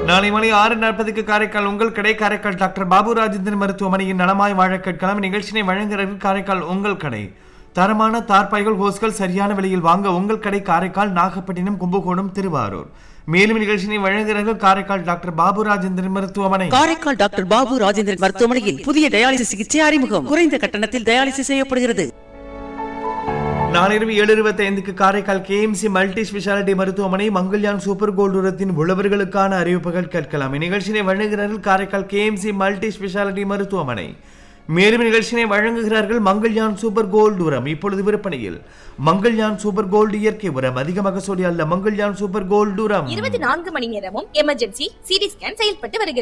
நாளை மணி ஆறு நாற்பதுக்கு காரைக்கால் உங்கள் கடை காரைக்கால் டாக்டர் பாபு ராஜேந்திரன் மருத்துவமனையின் நலமாய் வாழ கேட்கலாம் நிகழ்ச்சியை வழங்குகிறது காரைக்கால் உங்கள் கடை தரமான தார்பாய்கள் ஹோஸ்கள் சரியான விலையில் வாங்க உங்கள் கடை காரைக்கால் நாகப்பட்டினம் கும்பகோணம் திருவாரூர் மேலும் நிகழ்ச்சியை வழங்குகிறது காரைக்கால் டாக்டர் பாபு ராஜேந்திரன் மருத்துவமனை காரைக்கால் டாக்டர் பாபு ராஜேந்திரன் மருத்துவமனையில் புதிய டயாலிசிஸ் சிகிச்சை அறிமுகம் குறைந்த கட்டணத்தில் டயாலிசிஸ் செய்யப்படுகிறது நாளிரவு ஏழு இருபத்தி ஐந்துக்கு காரைக்கால் கேஎம்சி மல்டி ஸ்பெஷாலிட்டி மருத்துவமனை மங்கள்யான் சூப்பர் கோல்டு உரத்தின் உழவர்களுக்கான அறிவிப்புகள் கேட்கலாம் இந்நிகழ்ச்சியை வழங்குகிறார்கள் காரைக்கால் கேஎம்சி மல்டி ஸ்பெஷாலிட்டி மருத்துவமனை மேலும் நிகழ்ச்சியை வழங்குகிறார்கள் மங்கள்யான் சூப்பர் கோல்டு உரம் இப்பொழுது விற்பனையில் மங்கள்யான் சூப்பர் கோல்டு இயற்கை உரம் அதிக மகசூலி அல்ல மங்கள்யான் சூப்பர் கோல்டு உரம் இருபத்தி நான்கு மணி நேரமும் எமர்ஜென்சி சிடி ஸ்கேன் செயல்பட்டு வருகிறது